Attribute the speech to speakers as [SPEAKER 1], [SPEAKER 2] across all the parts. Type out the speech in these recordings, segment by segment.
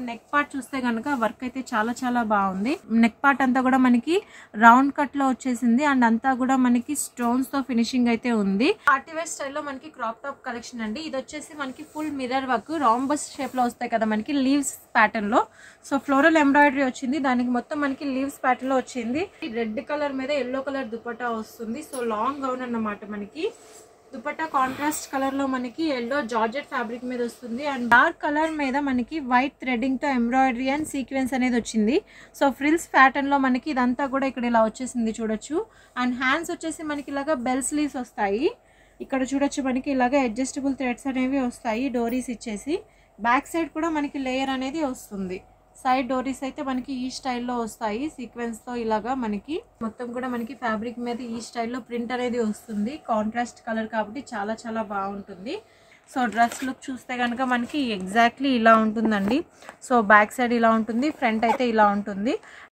[SPEAKER 1] neck part చూస్తే కనుక work అయితే చాలా చాలా బాగుంది నెక్ పార్ట్ అంతా కూడా మనకి రౌండ్ కట్ లో వచ్చేసింది అండ్ అంతా కూడా మనకి స్టోన్స్ తో ఫినిషింగ్ అయితే ఉంది పార్టీవేర్ స్టైల్లో మనకి క్రాప్ టాప్ కలెక్షన్ అండి ఇది వచ్చేసి మనకి full mirror work rhombus shape లో వస్తాయి కదా మనకి లీవ్స్ ప్యాటర్న్ లో సో ఫ్లోరల్ ఎంబ్రాయిడరీ వచ్చింది దానికి మొత్తం మనకి లీవ్స్ ప్యాటర్న్ లో వచ్చింది రెడ్ కలర్ మీద ఎల్లో కలర్ దుపట్టా వస్తుంది సో లాంగ్ గౌన్ అన్నమాట మనకి దుపట్టా కాంట్రాస్ట్ కలర్ లో మనకి ఎల్లో జార్జెట్ ఫ్యాబ్రిక్ మీద వస్తుంది అండ్ డార్క్ కలర్ మీద మనకి వైట్ థ్రెడ్డింగ్ తో ఎంబ్రాయిడరీ అండ్ సీక్వెన్స్ అనేది వచ్చింది సో ఫ్రిల్స్ ప్యాటర్న్ లో మనకి ఇదంతా కూడా ఇక్కడ ఇలా వచ్చేసింది చూడొచ్చు అండ్ హ్యాండ్స్ వచ్చేసి మనకి ఇలాగా బెల్ స్లీవ్స్ వస్తాయి ఇక్కడ చూడొచ్చు మనకి ఇలాగా అడ్జస్టబుల్ థ్రెడ్స్ అనేవి వస్తాయి డోరీస్ ఇచ్చేసి బ్యాక్ సైడ్ కూడా మనకి లేయర్ అనేది వస్తుంది సైడ్ డోరీస్ అయితే మనకి ఈ స్టైల్లో వస్తాయి సీక్వెన్స్ తో ఇలాగా మనకి మొత్తం కూడా మనకి ఫ్యాబ్రిక్ మీద ఈ స్టైల్లో ప్రింట్ అనేది వస్తుంది కాంట్రాస్ట్ కలర్ కాబట్టి చాలా చాలా బాగుంటుంది సో డ్రెస్ లుక్ చూస్తే కనుక మనకి ఎగ్జాక్ట్లీ ఇలా ఉంటుందండి సో బ్యాక్ సైడ్ ఇలా ఉంటుంది ఫ్రంట్ అయితే ఇలా ఉంటుంది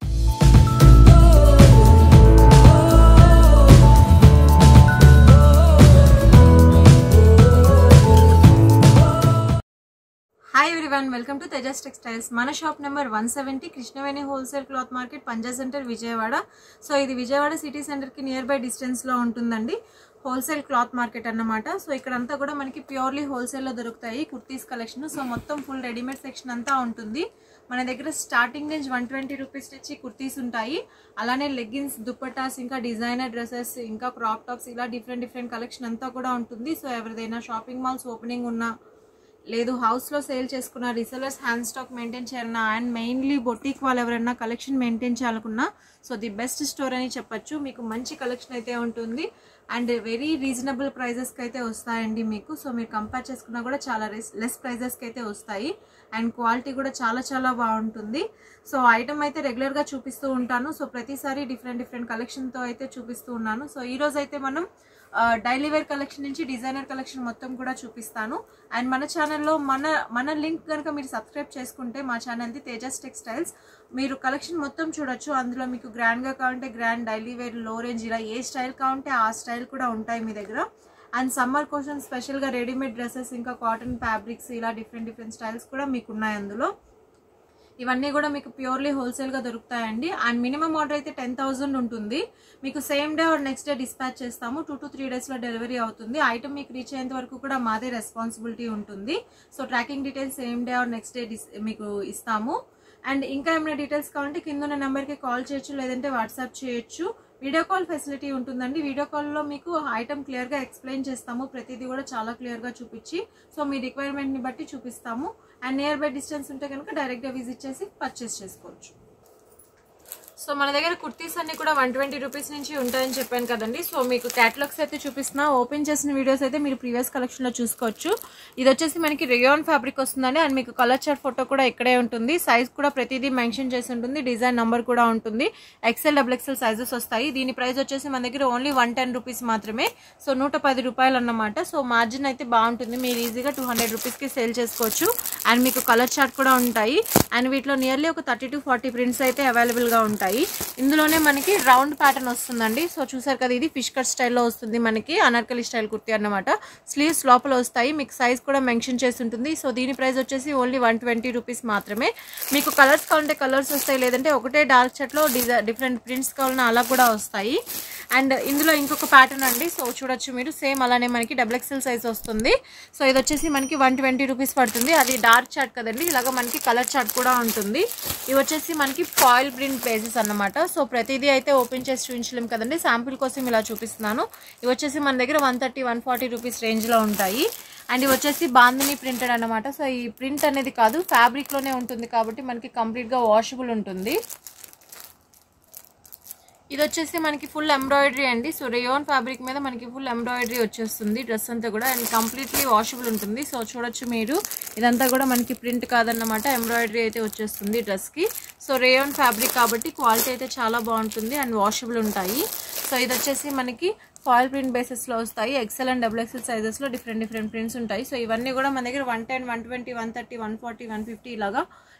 [SPEAKER 1] hi everyone welcome to Tejas textiles మన shop number one seventy Krishnaveni wholesale cloth market Panja centre Vijayawada so ఇది విజయవాడ సిటీ సెంటర్కి నియర్ బై డిస్టెన్స్లో ఉంటుందండి హోల్సేల్ క్లాత్ మార్కెట్ అన్నమాట సో ఇక్కడంతా కూడా మనకి ప్యూర్లీ హోల్సేల్లో దొరుకుతాయి కుర్తీస్ కలెక్షన్ సో మొత్తం ఫుల్ రెడీమేడ్ సెక్షన్ అంతా ఉంటుంది మన దగ్గర starting range one twenty rupees నుంచి కుర్తీస్ ఉంటాయి అలానే లెగ్గిన్స్ దుప్పటాస్ ఇంకా డిజైనర్ డ్రెస్సెస్ ఇంకా క్రాప్ టాప్స్ ఇలా డిఫరెంట్ డిఫరెంట్ కలెక్షన్ అంతా కూడా ఉంటుంది సో ఎవరిదైనా షాపింగ్ మాల్స్ ఓపెనింగ్ ఉన్నా లేదు హౌస్లో సేల్ చేసుకున్న రీసెలర్స్ హ్యాండ్ స్టాక్ మెయింటైన్ చేయాలన్నా అండ్ మెయిన్లీ బొటీక్ వాళ్ళు ఎవరైనా కలెక్షన్ మెయింటైన్ చేయాలనుకున్నా సో ది బెస్ట్ స్టోర్ అని చెప్పొచ్చు మీకు మంచి కలెక్షన్ అయితే ఉంటుంది అండ్ వెరీ రీజనబుల్ ప్రైజెస్కి అయితే వస్తాయండి మీకు సో మీరు కంపేర్ చేసుకున్నా కూడా చాలా లెస్ ప్రైజెస్కి అయితే వస్తాయి అండ్ క్వాలిటీ కూడా చాలా చాలా బాగుంటుంది సో ఐటమ్ అయితే రెగ్యులర్గా చూపిస్తూ ఉంటాను సో ప్రతిసారి డిఫరెంట్ డిఫరెంట్ కలెక్షన్తో అయితే చూపిస్తూ ఉన్నాను సో ఈ రోజు అయితే మనం డైలీ వేర్ కలెక్షన్ నుంచి డిజైనర్ కలెక్షన్ మొత్తం కూడా చూపిస్తాను అండ్ మన ఛానల్లో మన మన లింక్ కనుక మీరు సబ్స్క్రైబ్ చేసుకుంటే మా ఛానల్ది తేజస్ టెక్స్టైల్స్ మీరు కలెక్షన్ మొత్తం చూడొచ్చు అందులో మీకు గ్రాండ్గా కావాలంటే గ్రాండ్ డైలీ వేర్ లో రేంజ్ ఇలా ఏ స్టైల్ కావాలంటే ఆ స్టైల్ కూడా ఉంటాయి మీ దగ్గర అండ్ సమ్మర్ కోసం స్పెషల్గా రెడీమేడ్ డ్రెస్సెస్ ఇంకా కాటన్ ఫ్యాబ్రిక్స్ ఇలా డిఫరెంట్ డిఫరెంట్ స్టైల్స్ కూడా మీకు ఉన్నాయి అందులో ఇవన్నీ కూడా మీకు ప్యూర్లీ హోల్సేల్గా దొరుకుతాయండి అండ్ మినిమం ఆర్డర్ అయితే టెన్ థౌసండ్ ఉంటుంది మీకు same day or next day dispatch చేస్తాము టూ టు త్రీ డేస్లో డెలివరీ అవుతుంది ఐటమ్ మీకు రీచ్ అయ్యేంత వరకు కూడా మాదే రెస్పాన్సిబిలిటీ ఉంటుంది so tracking details same day or next day మీకు ఇస్తాము అండ్ ఇంకా ఏమైనా డీటెయిల్స్ కావాలంటే కింద ఉన్న నెంబర్కి కాల్ చేయొచ్చు లేదంటే వాట్సాప్ చేయొచ్చు వీడియో కాల్ ఫెసిలిటీ ఉంటుందండి వీడియో కాల్లో మీకు ఐటమ్ క్లియర్గా ఎక్స్ప్లెయిన్ చేస్తాము ప్రతిదీ కూడా చాలా క్లియర్గా చూపించి సో మీ రిక్వైర్మెంట్ని బట్టి చూపిస్తాము అండ్ నియర్ బై డిస్టెన్స్ ఉంటే కనుక డైరెక్ట్గా విజిట్ చేసి పర్చేస్ చేసుకోవచ్చు సో మన దగ్గర కుర్తీస్ అన్ని కూడా వన్ ట్వంటీ రూపీస్ నుంచి ఉంటాయని చెప్పాను కదండి సో మీకు క్యాటలాగ్స్ అయితే చూపిస్తున్నా ఓపెన్ చేసిన వీడియోస్ అయితే మీరు ప్రీవియస్ కలెక్షన్లో చూసుకోవచ్చు ఇది వచ్చేసి మనకి రియోన్ ఫ్యాబ్రిక్ వస్తుందండి అండ్ మీకు కలర్ చార్ట్ ఫోటో కూడా ఇక్కడే ఉంటుంది సైజ్ కూడా ప్రతిదీ మెన్షన్ చేసి ఉంటుంది డిజైన్ నంబర్ కూడా ఉంటుంది ఎక్సెల్ డబుల్ ఎక్సెల్ సైజెస్ వస్తాయి దీని ప్రైస్ వచ్చేసి మన దగ్గర ఓన్లీ వన్ టెన్ రూపీస్ మాత్రమే సో నూట పది రూపాయలు అన్నమాట సో మార్జిన్ అయితే బాగుంటుంది మీరు ఈజీగా టూ హండ్రెడ్ రూపీస్కి సేల్ చేసుకోవచ్చు అండ్ మీకు కలర్ చార్ట్ కూడా ఉంటాయి అండ్ వీటిలో నియర్లీ ఒక థర్టీ టు ఫార్టీ ప్రింట్స్ అయితే అవైలబుల్గా ఉంటాయి ఇందులోనే మనకి రౌండ్ ప్యాటర్న్ వస్తుందండి సో చూసారు కదా ఇది ఫిష్ కట్ స్టైల్లో వస్తుంది మనకి అనార్కలి స్టైల్ కుర్తీ అన్నమాట స్లీవ్స్ లోపల వస్తాయి మీకు సైజ్ కూడా మెన్షన్ చేసి ఉంటుంది సో దీని ప్రైస్ వచ్చేసి ఓన్లీ వన్ ట్వంటీ రూపీస్ మాత్రమే మీకు కలర్స్ కావాలంటే కలర్స్ వస్తాయి లేదంటే ఒకటే డార్క్ షర్ట్లో డిజై డిఫరెంట్ ప్రింట్స్ కావాలన్నా అలా కూడా వస్తాయి అండ్ ఇందులో ఇంకొక ప్యాటర్న్ అండి సో చూడొచ్చు మీరు సేమ్ అలానే మనకి డబుల్ ఎక్సెల్ సైజ్ వస్తుంది సో ఇది వచ్చేసి మనకి వన్ ట్వంటీ రూపీస్ పడుతుంది అది డార్క్ చార్ట్ కదండి ఇలాగ మనకి కలర్ చార్ట్ కూడా ఉంటుంది ఇవి వచ్చేసి మనకి ఫాయిల్ ప్రింట్ బేసిస్ అన్నమాట సో ప్రతిదీ అయితే ఓపెన్ చేసి చూపించలేం కదండి శాంపిల్ కోసం ఇలా చూపిస్తున్నాను ఇవి వచ్చేసి మన దగ్గర one thirty one forty rupees రేంజ్లో ఉంటాయి అండ్ ఇవి వచ్చేసి బాందని ప్రింటెడ్ అనమాట సో ఈ ప్రింట్ అనేది కాదు ఫ్యాబ్రిక్లోనే ఉంటుంది కాబట్టి మనకి కంప్లీట్గా వాషబుల్ ఉంటుంది ఇది వచ్చేసి మనకి ఫుల్ ఎంబ్రాయిడరీ అండి సో రేయోన్ ఫ్యాబ్రిక్ మీద మనకి ఫుల్ ఎంబ్రాయిడరీ వచ్చేస్తుంది డ్రెస్ అంతా కూడా అండ్ కంప్లీట్లీ వాషబుల్ ఉంటుంది సో చూడొచ్చు మీరు ఇదంతా కూడా మనకి ప్రింట్ కాదన్నమాట ఎంబ్రాయిడరీ అయితే వచ్చేస్తుంది డ్రెస్కి సో రేయోన్ ఫ్యాబ్రిక్ కాబట్టి క్వాలిటీ అయితే చాలా బాగుంటుంది అండ్ వాషబుల్ ఉంటాయి సో ఇది వచ్చేసి మనకి ఫాయిల్ ప్రింట్ బేసెస్లో వస్తాయి ఎక్సెల్ అండ్ డబుల్ ఎక్సెల్ సైజెస్లో డిఫరెంట్ డిఫరెంట్ ప్రింట్స్ ఉంటాయి సో ఇవన్నీ కూడా మన దగ్గర one ten one twenty one thirty one forty one fifty ఇలాగా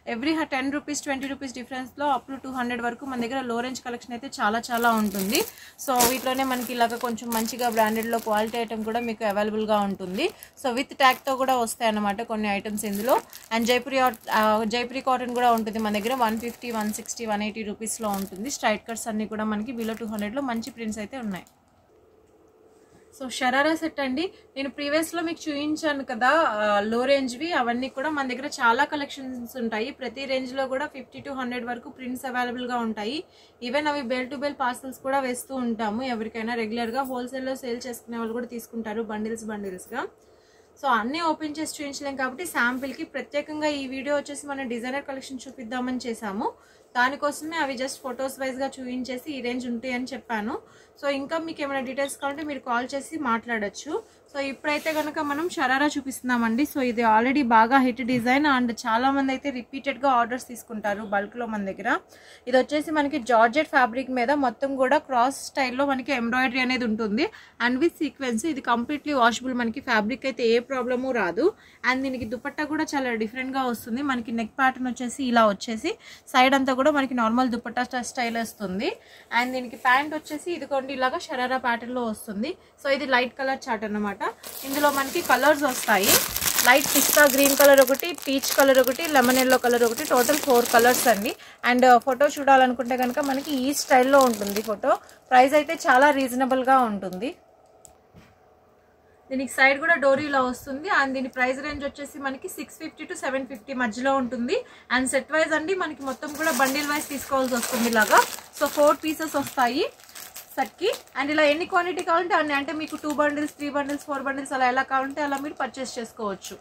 [SPEAKER 1] every ten rupees twenty rupees డిఫరెన్స్లో అప్ టు టూ హండ్రెడ్ వరకు మన దగ్గర లో రేంజ్ కలెక్షన్ అయితే చాలా చాలా ఉంటుంది సో వీటిలోనే మనకి ఇలాగ కొంచెం మంచిగా బ్రాండెడ్లో క్వాలిటీ ఐటమ్ కూడా మీకు అవైలబుల్గా ఉంటుంది సో విత్ ట్యాగ్తో కూడా వస్తాయి అన్నమాట కొన్ని ఐటమ్స్ ఇందులో అండ్ జైపురి జైపురి కాటన్ కూడా ఉంటుంది మన దగ్గర one fifty one sixty one eighty రూపీస్లో ఉంటుంది స్ట్రైట్ కట్స్ అన్నీ కూడా మనకి బిలో టూ హండ్రెడ్లో మంచి ప్రింట్స్ అయితే ఉన్నాయి సో షరారా సెట్ అండి నేను ప్రీవియస్లో మీకు చూపించాను కదా లో రేంజ్వి అవన్నీ కూడా మన దగ్గర చాలా కలెక్షన్స్ ఉంటాయి ప్రతి రేంజ్లో కూడా ఫిఫ్టీ టు హండ్రెడ్ వరకు ప్రింట్స్ అవైలబుల్గా ఉంటాయి ఈవెన్ అవి బెల్ టు బెల్ పార్సల్స్ కూడా వేస్తూ ఉంటాము ఎవరికైనా రెగ్యులర్గా హోల్సేల్లో సేల్ చేసుకునే వాళ్ళు కూడా తీసుకుంటారు బండిల్స్ బండిల్స్గా సో అన్నీ ఓపెన్ చేసి చూపించలేం కాబట్టి శాంపిల్కి ప్రత్యేకంగా ఈ వీడియో వచ్చేసి మనం డిజైనర్ కలెక్షన్ చూపిద్దామని చేశాము దానికోసమే అవి జస్ట్ ఫొటోస్ వైజ్గా చూపించేసి ఈ రేంజ్ ఉంటాయి అని చెప్పాను సో ఇంకా మీకు ఏమైనా డీటెయిల్స్ కావాలంటే మీరు కాల్ చేసి మాట్లాడచ్చు సో ఇప్పుడైతే కనుక మనం షరారా చూపిస్తున్నామండి సో ఇది ఆల్రెడీ బాగా హిట్ డిజైన్ అండ్ చాలా మంది అయితే రిపీటెడ్గా ఆర్డర్స్ తీసుకుంటారు బల్క్లో మన దగ్గర ఇది వచ్చేసి మనకి జార్జెట్ ఫ్యాబ్రిక్ మీద మొత్తం కూడా క్రాస్ స్టైల్లో మనకి ఎంబ్రాయిడరీ అనేది ఉంటుంది అండ్ విత్ సీక్వెన్స్ ఇది కంప్లీట్లీ వాషబుల్ మనకి ఫ్యాబ్రిక్ అయితే ఏ ప్రాబ్లము రాదు అండ్ దీనికి దుపట్టా కూడా చాలా డిఫరెంట్గా వస్తుంది మనకి నెక్ ప్యాటర్న్ వచ్చేసి ఇలా వచ్చేసి సైడ్ అంతా కూడా మనకి నార్మల్ దుపట్టా స్టైల్ వస్తుంది అండ్ దీనికి ప్యాంట్ వచ్చేసి ఇదిగోండి ఇలాగా షరారా ప్యాటర్న్లో వస్తుంది సో ఇది లైట్ కలర్ చార్ట్ అన్నమాట ఇందులో మనకి కలర్స్ వస్తాయి లైట్ పిస్తా గ్రీన్ కలర్ ఒకటి పీచ్ కలర్ ఒకటి లెమన్ ఎల్లో కలర్ ఒకటి టోటల్ ఫోర్ కలర్స్ అండి అండ్ ఫోటో చూడాలనుకుంటే కనుక మనకి ఈ స్టైల్లో ఉంటుంది ఫోటో ప్రైస్ అయితే చాలా రీజనబుల్గా ఉంటుంది దీనికి సైడ్ కూడా డోరీ ఇలా వస్తుంది అండ్ దీని ప్రైస్ రేంజ్ వచ్చేసి మనకి six fifty to seven fifty మధ్యలో ఉంటుంది అండ్ సెట్ వైజ్ అండి మనకి మొత్తం కూడా బండిల్ వైజ్ తీసుకోవాల్సి వస్తుంది ఇలాగా సో ఫోర్ పీసెస్ వస్తాయి సెట్కి అండ్ ఇలా ఎన్ని క్వాంటిటీ కావాలంటే అన్ని అంటే మీకు two bundles three bundles four bundles అలా ఎలా కావాలంటే అలా మీరు పర్చేస్ చేసుకోవచ్చు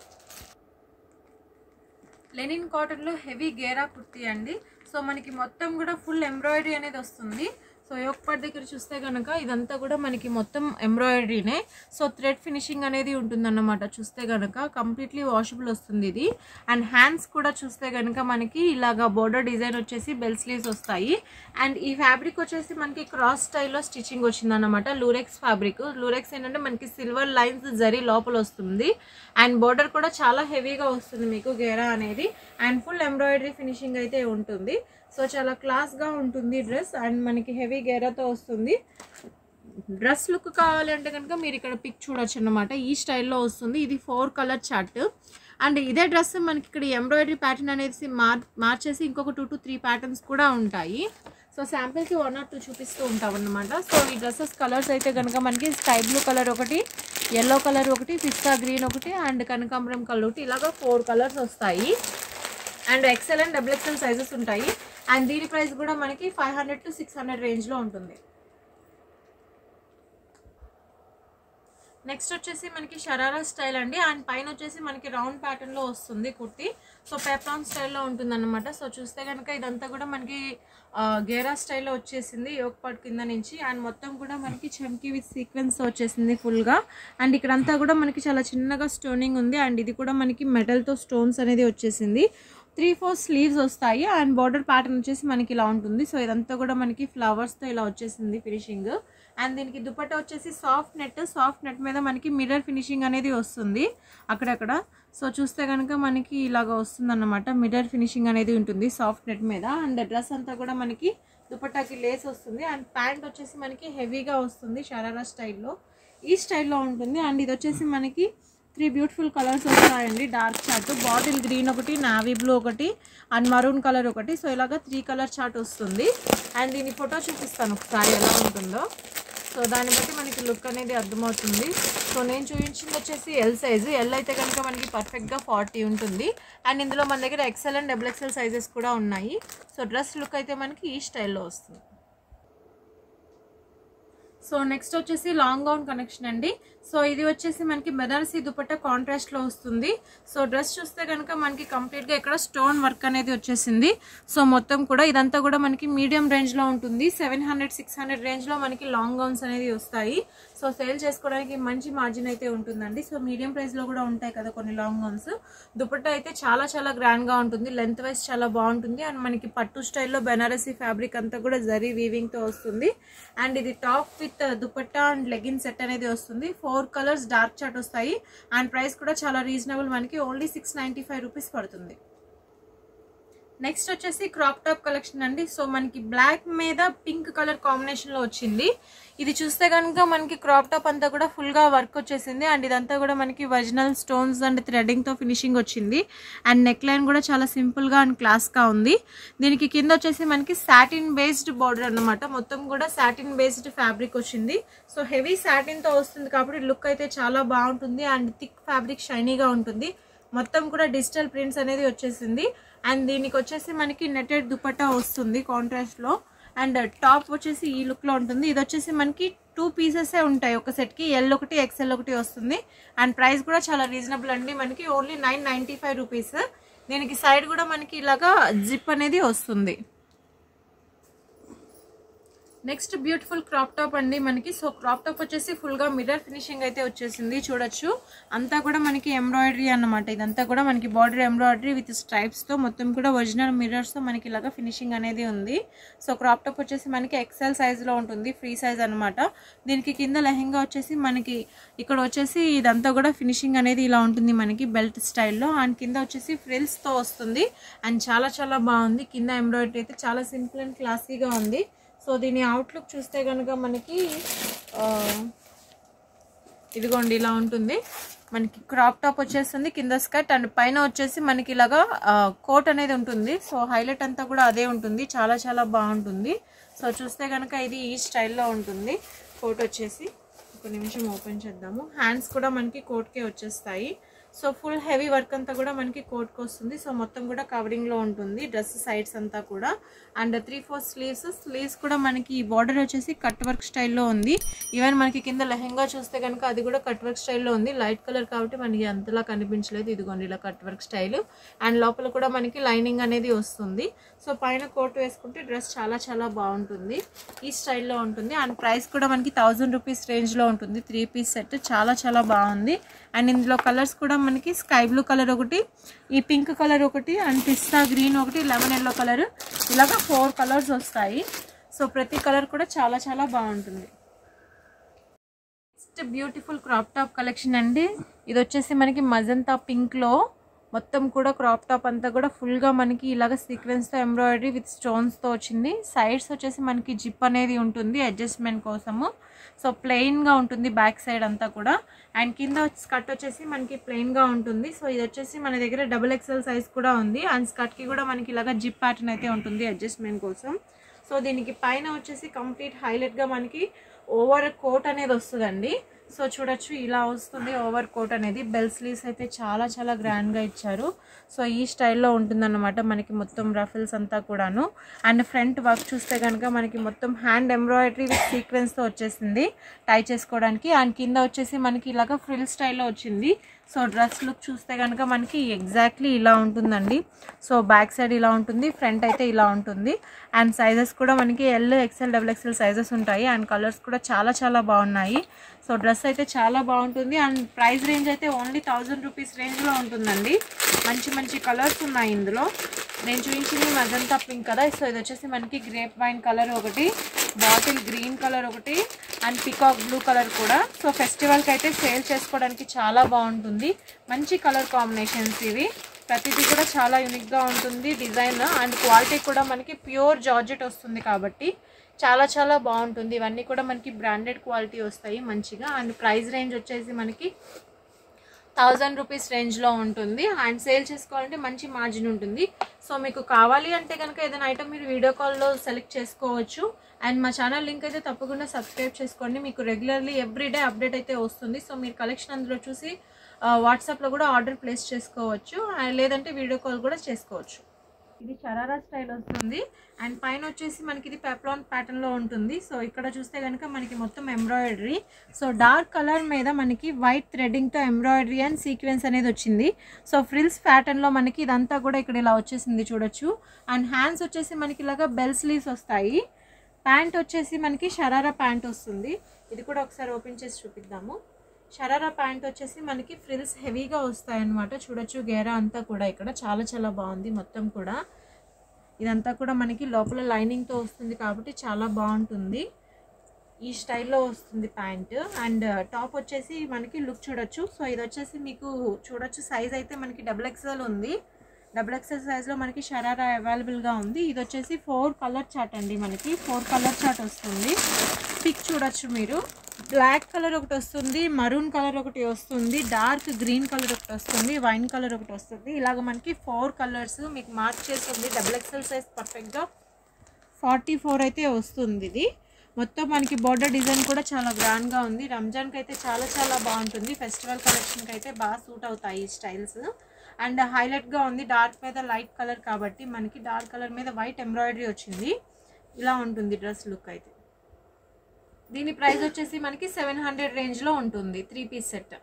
[SPEAKER 1] లెనిన్ కాటన్లో హెవీ గేరా కుర్తీ అండి సో మనకి మొత్తం కూడా ఫుల్ ఎంబ్రాయిడరీ అనేది వస్తుంది సో యోగపాట్ దగ్గర చూస్తే కనుక ఇదంతా కూడా మనకి మొత్తం ఎంబ్రాయిడరీనే సో థ్రెడ్ ఫినిషింగ్ అనేది ఉంటుందన్నమాట చూస్తే కనుక కంప్లీట్లీ వాషబుల్ వస్తుంది ఇది అండ్ హ్యాండ్స్ కూడా చూస్తే కనుక మనకి ఇలాగా బోర్డర్ డిజైన్ వచ్చేసి బెల్ స్లీవ్స్ వస్తాయి అండ్ ఈ ఫ్యాబ్రిక్ వచ్చేసి మనకి క్రాస్ స్టైల్లో స్టిచ్చింగ్ వచ్చిందన్నమాట లూరెక్స్ ఫ్యాబ్రిక్ లూరెక్స్ ఏంటంటే మనకి సిల్వర్ లైన్స్ జరీ లోపల వస్తుంది అండ్ బోర్డర్ కూడా చాలా హెవీగా వస్తుంది మీకు గేరా అనేది అండ్ ఫుల్ ఎంబ్రాయిడరీ ఫినిషింగ్ అయితే ఉంటుంది సో చాలా క్లాస్గా ఉంటుంది డ్రెస్ అండ్ మనకి హెవీ గేరాతో వస్తుంది డ్రెస్ లుక్ కావాలి అంటే కనుక మీరు ఇక్కడ పిక్ చూడొచ్చు అనమాట ఈ స్టైల్లో వస్తుంది ఇది ఫోర్ కలర్ చార్ట్ అండ్ ఇదే డ్రెస్ మనకి ఇక్కడ ఎంబ్రాయిడరీ ప్యాటర్న్ అనేది మార్ మార్చేసి ఇంకొక టూ టు త్రీ ప్యాటర్న్స్ కూడా ఉంటాయి సో శాంపిల్కి వన్ ఆర్ టూ చూపిస్తూ ఉంటాం అనమాట సో ఈ డ్రెస్సెస్ కలర్స్ అయితే కనుక మనకి స్కై బ్లూ కలర్ ఒకటి ఎల్లో కలర్ ఒకటి పిస్తా గ్రీన్ ఒకటి అండ్ కనకాంబరం కలర్ ఒకటి ఇలాగా ఫోర్ కలర్స్ వస్తాయి and XL and double XL sizes ఉంటాయి అండ్ దీని ప్రైస్ కూడా మనకి five hundred to six hundred రేంజ్లో ఉంటుంది నెక్స్ట్ వచ్చేసి మనకి షరారా స్టైల్ అండి అండ్ పైన వచ్చేసి మనకి రౌండ్ ప్యాటర్న్ లో వస్తుంది కుర్తి సో పెప్రాన్ స్టైల్లో ఉంటుంది అనమాట సో చూస్తే కనుక ఇదంతా కూడా మనకి ఆ, గేరా స్టైల్లో వచ్చేసింది యోగ్ పాట్ కింద నుంచి అండ్ మొత్తం కూడా మనకి చమ్కీ విత్ సీక్వెన్స్ వచ్చేసింది ఫుల్గా అండ్ ఇక్కడంతా కూడా మనకి చాలా చిన్నగా స్టోనింగ్ ఉంది అండ్ ఇది కూడా మనకి మెటల్తో స్టోన్స్ అనేది వచ్చేసింది త్రీ ఫోర్ స్లీవ్స్ వస్తాయి అండ్ బార్డర్ ప్యాటర్న్ వచ్చేసి మనకి ఇలా ఉంటుంది సో ఇదంతా కూడా మనకి ఫ్లవర్స్తో ఇలా వచ్చేసింది ఫినిషింగ్ అండ్ దీనికి దుపట్టా వచ్చేసి సాఫ్ట్ నెట్ సాఫ్ట్ నెట్ మీద మనకి మిర్రర్ ఫినిషింగ్ అనేది వస్తుంది అక్కడక్కడ సో చూస్తే కనుక మనకి ఇలాగ వస్తుంది అన్నమాట మిర్రర్ ఫినిషింగ్ అనేది ఉంటుంది సాఫ్ట్ నెట్ మీద అండ్ డ్రెస్ అంతా కూడా మనకి దుపట్టాకి లేస్ వస్తుంది అండ్ ప్యాంట్ వచ్చేసి మనకి హెవీగా వస్తుంది షరారా స్టైల్లో ఈ స్టైల్లో ఉంటుంది అండ్ ఇది వచ్చేసి మనకి త్రీ బ్యూటిఫుల్ కలర్స్ వస్తాయండి డార్క్ చార్ట్ బాటిల్ గ్రీన్ ఒకటి నావీ బ్లూ ఒకటి అండ్ మరూన్ కలర్ ఒకటి సో ఇలాగా త్రీ కలర్ చార్ట్ వస్తుంది అండ్ దీని ఫోటో చూపిస్తాను ఒకసారి ఎలా ఉంటుందో సో దాన్ని బట్టి మనకి లుక్ అనేది అర్థమవుతుంది సో నేను చూపించింది వచ్చేసి ఎల్ సైజు ఎల్ అయితే కనుక మనకి పర్ఫెక్ట్గా ఫార్టీ ఉంటుంది అండ్ ఇందులో మన దగ్గర XL and double XL sizes కూడా ఉన్నాయి సో డ్రెస్ లుక్ అయితే మనకి ఈ స్టైల్లో వస్తుంది సో నెక్స్ట్ వచ్చేసి లాంగ్ గౌన్ కనెక్షన్ అండి సో ఇది వచ్చేసి మనకి బెనారసీ దుపట్టా కాంట్రాస్ట్ లో వస్తుంది సో డ్రెస్ చూస్తే కనుక మనకి కంప్లీట్ గా ఇక్కడ స్టోన్ వర్క్ అనేది వచ్చేసింది సో మొత్తం కూడా ఇదంతా కూడా మనకి మీడియం రేంజ్ లో ఉంటుంది seven hundred six hundred range లో మనకి లాంగ్ గౌన్స్ అనేది వస్తాయి సో సేల్ చేసుకోవడానికి మంచి మార్జిన్ అయితే ఉంటుందండి సో మీడియం ప్రైస్ లో కూడా ఉంటాయి కదా కొన్ని లాంగ్ గౌన్స్ దుపట్టా అయితే చాలా చాలా గ్రాండ్ గా ఉంటుంది లెంత్ వైజ్ చాలా బాగుంటుంది అండ్ మనకి పట్టు స్టైల్లో బెనారసీ ఫ్యాబ్రిక్ అంతా కూడా జరీ వీవింగ్ తో వస్తుంది అండ్ ఇది top with dupatta and legging set అనేది వస్తుంది ఫోర్ కలర్స్ డార్క్ చాట్ వస్తాయి అండ్ ప్రైస్ కూడా చాలా రీజనబుల్ మనకి only six ninety five rupees పడుతుంది నెక్స్ట్ వచ్చేసి క్రాప్ టాప్ కలెక్షన్ అండి సో మనకి బ్లాక్ మీద పింక్ కలర్ కాంబినేషన్ లో వచ్చింది ఇది చూస్తే కనుక మనకి క్రాప్ టాప్ అంతా కూడా ఫుల్ గా వర్క్ వచ్చేసింది అండ్ ఇదంతా కూడా మనకి ఒరిజినల్ స్టోన్స్ అండ్ థ్రెడింగ్ తో ఫినిషింగ్ వచ్చింది అండ్ నెక్ లైన్ కూడా చాలా సింపుల్ గా అండ్ క్లాస్ గా ఉంది దీనికి కింద వచ్చేసి మనకి సాటిన్ బేస్డ్ బార్డర్ అన్నమాట మొత్తం కూడా సాటిన్ బేస్డ్ ఫ్యాబ్రిక్ వచ్చింది సో హెవీ సాటిన్ తో వస్తుంది కాబట్టి లుక్ అయితే చాలా బాగుంటుంది అండ్ థిక్ ఫ్యాబ్రిక్ షైనీగా ఉంటుంది మొత్తం కూడా డిజిటల్ ప్రింట్స్ అనేది వచ్చేసింది అండ్ దీనికి వచ్చేసి మనకి నెటెడ్ దుపట్టా వస్తుంది కాంట్రాస్ట్ లో అండ్ టాప్ వచ్చేసి ఈ లుక్ లో ఉంటుంది ఇది వచ్చేసి మనకి టూ పీసెస్ ఉంటాయి ఒక సెట్ కి ఎల్ ఒకటి ఎక్స్ఎల్ ఒకటి వస్తుంది అండ్ ప్రైస్ కూడా చాలా రీజనబుల్ అండి మనకి only nine ninety five rupees దీనికి సైడ్ కూడా మనకి ఇలాగా జిప్ అనేది వస్తుంది నెక్స్ట్ బ్యూటిఫుల్ క్రాప్ టాప్ అండి మనకి సో క్రాప్ టాప్ వచ్చేసి ఫుల్ గా మిర్రర్ ఫినిషింగ్ అయితే వచ్చేసింది చూడొచ్చు అంతా కూడా మనకి ఎంబ్రాయిడరీ అన్నమాట ఇదంతా కూడా మనకి బార్డర్ ఎంబ్రాయిడరీ విత్ స్ట్రైప్స్ తో మొత్తం కూడా ఒరిజినల్ మిర్రర్స్ తో మనకి ఇలాగా ఫినిషింగ్ అనేది ఉంది సో క్రాప్ టాప్ వచ్చేసి మనకి ఎక్సెల్ సైజ్ లో ఉంటుంది ఫ్రీ సైజ్ అన్నమాట దీనికి కింద లెహెంగా వచ్చేసి మనకి ఇక్కడ వచ్చేసి ఇదంతా కూడా ఫినిషింగ్ అనేది ఇలా ఉంటుంది మనకి బెల్ట్ స్టైల్లో అండ్ కింద వచ్చేసి ఫ్రిల్స్ తో వస్తుంది అండ్ చాలా చాలా బాగుంది కింద ఎంబ్రాయిడరీ అయితే చాలా సింపుల్ అండ్ క్లాసీగా ఉంది సో దీని అవుట్లుక్ చూస్తే కనుక మనకి ఆ, ఇదిగోండి ఇలా ఉంటుంది మనకి క్రాప్ టాప్ వచ్చేస్తుంది కింద స్కర్ట్ అండ్ పైన వచ్చేసి మనకి ఇలాగా కోట్ అనేది ఉంటుంది సో హైలైట్ అంతా కూడా అదే ఉంటుంది చాలా చాలా బాగుంటుంది సో చూస్తే కనుక ఇది ఈ స్టైల్లో ఉంటుంది కోట్ వచ్చేసి ఒక నిమిషం ఓపెన్ చేద్దాము హ్యాండ్స్ కూడా మనకి కోట్కే వచ్చేస్తాయి సో ఫుల్ హెవీ వర్క్ అంతా కూడా మనకి కోట్కి వస్తుంది సో మొత్తం కూడా కవరింగ్ లో ఉంటుంది డ్రెస్ సైడ్స్ అంతా కూడా and three four sleeves sleeves కూడా మనకి బార్డర్ వచ్చేసి కట్ వర్క్ స్టైల్లో ఉంది ఈవెన్ మనకి కింద లెహెంగా చూస్తే కనుక అది కూడా కట్ వర్క్ స్టైల్లో ఉంది లైట్ కలర్ కాబట్టి మనకి అంతలా కనిపించలేదు ఇదిగోండి ఇలా కట్ వర్క్ స్టైల్ అండ్ లోపల కూడా మనకి లైనింగ్ అనేది వస్తుంది సో పైన కోట్ వేసుకుంటే డ్రెస్ చాలా చాలా బాగుంటుంది ఈ స్టైల్లో ఉంటుంది అండ్ ప్రైస్ కూడా మనకి థౌజండ్ రూపీస్ రేంజ్లో ఉంటుంది త్రీ పీస్ సెట్ చాలా చాలా బాగుంది అండ్ ఇందులో కలర్స్ కూడా మనకి స్కై బ్లూ కలర్ ఒకటి ఈ పింక్ కలర్ ఒకటి అండ్ పిస్తా గ్రీన్ ఒకటి లెమన్ ఎల్లో కలర్ ఇలాగా ఫోర్ కలర్స్ వస్తాయి సో ప్రతి కలర్ కూడా చాలా చాలా బాగుంటుంది next beautiful crop top collection అండి ఇది వచ్చేసి మనకి మజంతా పింక్ లో మొత్తం కూడా క్రాప్ టాప్ అంతా కూడా ఫుల్ గా మనకి ఇలాగ సీక్వెన్స్ తో ఎంబ్రాయిడరీ విత్ స్టోన్స్ తో వచ్చింది సైడ్స్ వచ్చేసి మనకి జిప్ అనేది ఉంటుంది అడ్జస్ట్మెంట్ కోసము సో ప్లెయిన్ గా ఉంటుంది బ్యాక్ సైడ్ అంతా కూడా అండ్ కింద స్కర్ట్ వచ్చేసి మనకి ప్లెయిన్ గా ఉంటుంది సో ఇది వచ్చేసి మన దగ్గర డబుల్ ఎక్స్ఎల్ సైజ్ కూడా ఉంది అండ్ స్కర్ట్ కి కూడా మనకి ఇలాగ జిప్ ప్యాటర్న్ అయితే ఉంటుంది అడ్జస్ట్మెంట్ కోసం సో దీనికి పైన వచ్చేసి కంప్లీట్ హైలైట్ గా మనకి ఓవర్ కోట్ అనేది వస్తుందండి సో చూడొచ్చు ఇలా వస్తుంది ఓవర్ కోట్ అనేది బెల్ స్లీవ్స్ అయితే చాలా చాలా గ్రాండ్ గా ఇచ్చారు సో ఈ స్టైల్లో ఉంటుందన్నమాట మనకి మొత్తం రఫిల్స్ అంతా కూడాను అండ్ ఫ్రంట్ వర్క్ చూస్తే కనుక మనకి మొత్తం హ్యాండ్ ఎంబ్రాయిడరీ విత్ సీక్వెన్స్ తో వచ్చేసింది టై చేసుకోవడానికి అండ్ కింద వచ్చేసి మనకి ఇలాగ ఫ్రిల్ స్టైల్లో వచ్చింది సో డ్రెస్ లుక్ చూస్తే కనుక మనకి ఎగ్జాక్ట్లీ ఇలా ఉంటుందండి సో బ్యాక్ సైడ్ ఇలా ఉంటుంది ఫ్రంట్ అయితే ఇలా ఉంటుంది అండ్ సైజెస్ కూడా మనకి L XL double XL sizes ఉంటాయి అండ్ కలర్స్ కూడా చాలా చాలా బాగున్నాయి సో డ్రెస్ అయితే చాలా బాగుంటుంది అండ్ ప్రైస్ రేంజ్ అయితే ఓన్లీ థౌజండ్ రూపీస్ రేంజ్లో ఉంటుందండి మంచి మంచి కలర్స్ ఉన్నాయి ఇందులో నేను చూపించింది మజంతా పింక్ కదా సో ఇది వచ్చేసి మనకి గ్రేప్ వైన్ కలర్ ఒకటి బాటిల్ గ్రీన్ కలర్ ఒకటి అండ్ పికాక్ బ్లూ కలర్ కూడా సో ఫెస్టివల్కి అయితే సేల్ చేసుకోవడానికి చాలా బాగుంటుంది మంచి కలర్ కాంబినేషన్స్ ఇవి ప్రతిదీ కూడా చాలా యూనిక్గా ఉంటుంది డిజైన్ అండ్ క్వాలిటీ కూడా మనకి ప్యూర్ జార్జెట్ వస్తుంది కాబట్టి చాలా చాలా బాగుంటుంది ఇవన్నీ కూడా మనకి బ్రాండెడ్ క్వాలిటీ వస్తాయి మంచిగా అండ్ ప్రైస్ రేంజ్ వచ్చేసి మనకి థౌజండ్ రూపీస్ రేంజ్లో ఉంటుంది అండ్ సేల్ చేసుకోవాలంటే మంచి మార్జిన్ ఉంటుంది సో మీకు కావాలి అంటే కనుక ఏదైనా ఐటమ్ మీరు వీడియో కాల్లో సెలెక్ట్ చేసుకోవచ్చు అండ్ మా ఛానల్ లింక్ అయితే తప్పకుండా సబ్స్క్రైబ్ చేసుకోండి మీకు రెగ్యులర్లీ ఎవ్రీడే అప్డేట్ అయితే వస్తుంది సో మీరు కలెక్షన్ అందులో చూసి వాట్సాప్లో కూడా ఆర్డర్ ప్లేస్ చేసుకోవచ్చు అండ్ లేదంటే వీడియో కాల్ కూడా చేసుకోవచ్చు ఇది షరారా స్టైల్ వస్తుంది అండ్ పైన వచ్చేసి మనకి ఇది పెప్లాన్ ప్యాటర్న్ లో ఉంటుంది సో ఇక్కడ చూస్తే కనుక మనకి మొత్తం ఎంబ్రాయిడరీ సో డార్క్ కలర్ మీద మనకి వైట్ థ్రెడ్డింగ్ తో ఎంబ్రాయిడరీ అండ్ సీక్వెన్స్ అనేది వచ్చింది సో ఫ్రిల్స్ ప్యాటర్న్ లో మనకి ఇదంతా కూడా ఇక్కడ ఇలా వచ్చేసింది చూడొచ్చు అండ్ హ్యాండ్స్ వచ్చేసి మనకి ఇలాగా బెల్ స్లీవ్స్ వస్తాయి ప్యాంట్ వచ్చేసి మనకి షరారా ప్యాంట్ వస్తుంది ఇది కూడా ఒకసారి ఓపెన్ చేసి చూపిద్దాము షరారా ప్యాంట్ వచ్చేసి మనకి ఫ్రిల్స్ హెవీగా వస్తాయి అనమాట చూడొచ్చు గేరా అంతా కూడా ఇక్కడ చాలా చాలా బాగుంది మొత్తం కూడా ఇదంతా కూడా మనకి లోపల లైనింగ్తో వస్తుంది కాబట్టి చాలా బాగుంటుంది ఈ స్టైల్లో వస్తుంది ప్యాంట్ అండ్ టాప్ వచ్చేసి మనకి లుక్ చూడొచ్చు సో ఇది వచ్చేసి మీకు చూడొచ్చు సైజ్ అయితే మనకి డబుల్ ఎక్స్ఎల్ ఉంది డబుల్ ఎక్సెల్ సైజ్లో మనకి షరారా అవైలబుల్గా ఉంది ఇది వచ్చేసి ఫోర్ కలర్ చాట్ అండి మనకి ఫోర్ కలర్ చాట్ వస్తుంది పిక్ చూడొచ్చు మీరు బ్లాక్ కలర్ ఒకటి వస్తుంది మరూన్ కలర్ ఒకటి వస్తుంది డార్క్ గ్రీన్ కలర్ ఒకటి వస్తుంది వైన్ కలర్ ఒకటి వస్తుంది ఇలాగ మనకి ఫోర్ కలర్స్ మీకు మార్క్ చేస్తుంది డబుల్ ఎక్సెల్ సైజ్ పర్ఫెక్ట్గా ఫార్టీ ఫోర్ అయితే వస్తుంది ఇది మొత్తం మనకి బోర్డర్ డిజైన్ కూడా చాలా గ్రాండ్గా ఉంది రంజాన్కి అయితే చాలా చాలా బాగుంటుంది ఫెస్టివల్ కలెక్షన్కి అయితే బాగా సూట్ అవుతాయి ఈ స్టైల్స్ అండ్ హైలైట్గా ఉంది డార్క్ మీద లైట్ కలర్ కాబట్టి మనకి డార్క్ కలర్ మీద వైట్ ఎంబ్రాయిడరీ వచ్చింది ఇలా ఉంటుంది డ్రెస్ లుక్ అయితే దీని ప్రైస్ వచ్చేసి మనకి సెవెన్ హండ్రెడ్ రేంజ్లో ఉంటుంది త్రీ పీస్ సెట్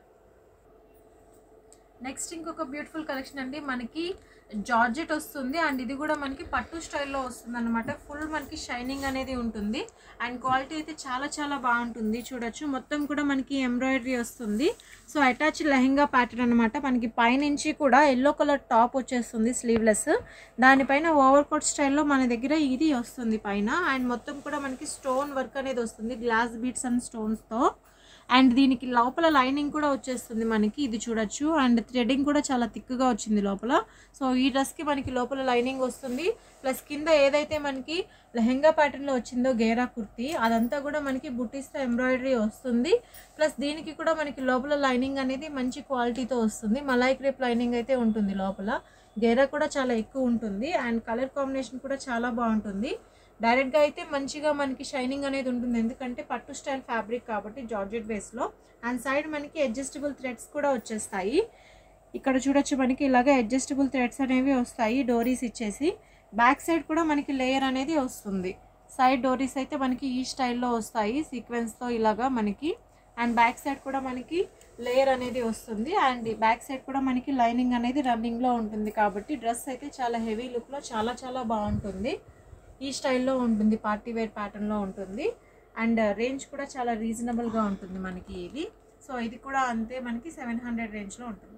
[SPEAKER 1] నెక్స్ట్ ఇంకొక బ్యూటిఫుల్ కలెక్షన్ అండి మనకి జార్జెట్ వస్తుంది అండ్ ఇది కూడా మనకి పట్టు స్టైల్లో వస్తుంది అనమాట ఫుల్ మనకి షైనింగ్ అనేది ఉంటుంది అండ్ క్వాలిటీ అయితే చాలా చాలా బాగుంటుంది చూడొచ్చు మొత్తం కూడా మనకి ఎంబ్రాయిడరీ వస్తుంది సో అటాచ్ లెహెంగా ప్యాటర్న్ అనమాట మనకి పైనుంచి కూడా ఎల్లో కలర్ టాప్ వచ్చేస్తుంది స్లీవ్లెస్ దానిపైన ఓవర్ కోట్ స్టైల్లో మన దగ్గర ఇది వస్తుంది పైన అండ్ మొత్తం కూడా మనకి స్టోన్ వర్క్ అనేది వస్తుంది గ్లాస్ బీట్స్ అండ్ స్టోన్స్తో అండ్ దీనికి లోపల లైనింగ్ కూడా వచ్చేస్తుంది మనకి ఇది చూడొచ్చు అండ్ థ్రెడింగ్ కూడా చాలా థిక్గా వచ్చింది లోపల సో ఈ డ్రెస్కి మనకి లోపల లైనింగ్ వస్తుంది ప్లస్ కింద ఏదైతే మనకి లెహెంగా ప్యాటర్న్లో వచ్చిందో గేరా కుర్తీ అదంతా కూడా మనకి బుట్టీస్తో ఎంబ్రాయిడరీ వస్తుంది ప్లస్ దీనికి కూడా మనకి లోపల లైనింగ్ అనేది మంచి క్వాలిటీతో వస్తుంది మలాయి క్రేప్ లైనింగ్ అయితే ఉంటుంది లోపల గేరా కూడా చాలా ఎక్కువ ఉంటుంది అండ్ కలర్ కాంబినేషన్ కూడా చాలా బాగుంటుంది డైరెక్ట్గా అయితే మంచిగా మనకి షైనింగ్ అనేది ఉంటుంది ఎందుకంటే పట్టు స్టైల్ ఫ్యాబ్రిక్ కాబట్టి జార్జెట్ బేస్లో అండ్ సైడ్ మనకి అడ్జస్టబుల్ థ్రెడ్స్ కూడా వచ్చేస్తాయి ఇక్కడ చూడొచ్చు మనకి ఇలాగే అడ్జస్టబుల్ థ్రెడ్స్ అనేవి వస్తాయి డోరీస్ ఇచ్చేసి బ్యాక్ సైడ్ కూడా మనకి లేయర్ అనేది వస్తుంది సైడ్ డోరీస్ అయితే మనకి ఈ స్టైల్లో వస్తాయి సీక్వెన్స్తో ఇలాగా మనకి అండ్ బ్యాక్ సైడ్ కూడా మనకి లేయర్ అనేది వస్తుంది అండ్ బ్యాక్ సైడ్ కూడా మనకి లైనింగ్ అనేది రన్నింగ్లో ఉంటుంది కాబట్టి డ్రెస్ అయితే చాలా హెవీ లుక్లో చాలా చాలా బాగుంటుంది ఈ స్టైల్లో ఉంటుంది పార్టీ వేర్ ప్యాటర్న్లో ఉంటుంది అండ్ రేంజ్ కూడా చాలా రీజనబుల్గా ఉంటుంది మనకి ఇది సో ఇది కూడా అంతే మనకి సెవెన్ హండ్రెడ్ రేంజ్లో ఉంటుంది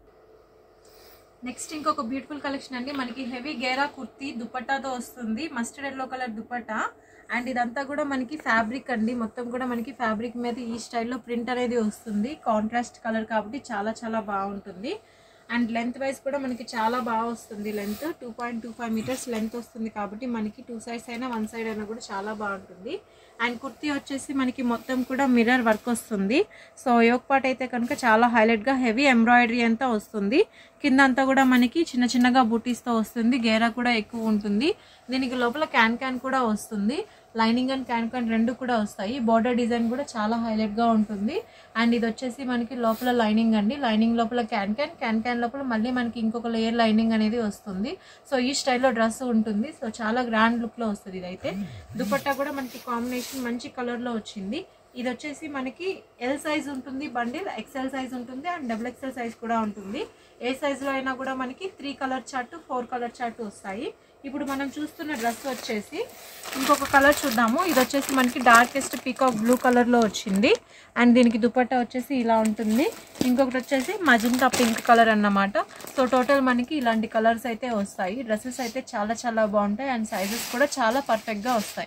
[SPEAKER 1] నెక్స్ట్ ఇంకొక బ్యూటిఫుల్ కలెక్షన్ అండి మనకి హెవీ గేరా కుర్తీ దుపట్టాతో వస్తుంది mustard yellow colour dupatta and ఇదంతా కూడా మనకి ఫ్యాబ్రిక్ అండి మొత్తం కూడా మనకి ఫ్యాబ్రిక్ మీద ఈ స్టైల్లో ప్రింట్ అనేది వస్తుంది కాంట్రాస్ట్ కలర్ కాబట్టి చాలా చాలా బాగుంటుంది అండ్ లెంత్ వైజ్ కూడా మనకి చాలా బాగా వస్తుంది length two point two five metres length వస్తుంది కాబట్టి మనకి టూ సైడ్స్ అయినా వన్ సైడ్ అయినా కూడా చాలా బాగుంటుంది అండ్ కుర్తీ వచ్చేసి మనకి మొత్తం కూడా మిర్రర్ వర్క్ వస్తుంది సో యోగ్ పార్ట్ అయితే కనుక చాలా హైలైట్గా హెవీ ఎంబ్రాయిడరీ అంతా వస్తుంది కింద అంతా కూడా మనకి చిన్న చిన్నగా బూటీస్తో వస్తుంది గేరా కూడా ఎక్కువ ఉంటుంది దీనికి లోపల క్యాన్ క్యాన్ కూడా వస్తుంది లైనింగ్ అండ్ క్యాన్ క్యాన్ రెండు కూడా వస్తాయి బార్డర్ డిజైన్ కూడా చాలా హైలైట్గా ఉంటుంది అండ్ ఇది వచ్చేసి మనకి లోపల లైనింగ్ అండి లైనింగ్ లోపల క్యాన్ క్యాన్ క్యాన్ క్యాన్ లోపల మళ్ళీ మనకి ఇంకొక లేయర్ లైనింగ్ అనేది వస్తుంది సో ఈ స్టైల్లో డ్రెస్ ఉంటుంది సో చాలా గ్రాండ్ లుక్లో వస్తుంది ఇదైతే దుపట్టా కూడా మనకి కాంబినేషన్ మంచి కలర్లో వచ్చింది ఇది వచ్చేసి మనకి ఎల్ సైజ్ ఉంటుంది బండిల్ ఎక్సెల్ సైజ్ ఉంటుంది అండ్ డబుల్ ఎక్సెల్ సైజ్ కూడా ఉంటుంది ఏ సైజులో అయినా కూడా మనకి three colour chart four colour chart వస్తాయి ఇప్పుడు మనం చూస్తున్న డ్రెస్ వచ్చేసి ఇంకొక కలర్ చూద్దాము ఇది వచ్చేసి మనకి డార్కెస్ట్ పీకాక్ బ్లూ కలర్లో వచ్చింది అండ్ దీనికి దుపట్టా వచ్చేసి ఇలా ఉంటుంది ఇంకొకటి వచ్చేసి మజింకా పింక్ కలర్ అన్నమాట సో టోటల్ మనకి ఇలాంటి కలర్స్ అయితే వస్తాయి డ్రెస్సెస్ అయితే చాలా చాలా బాగుంటాయి అండ్ సైజెస్ కూడా చాలా పర్ఫెక్ట్గా వస్తాయి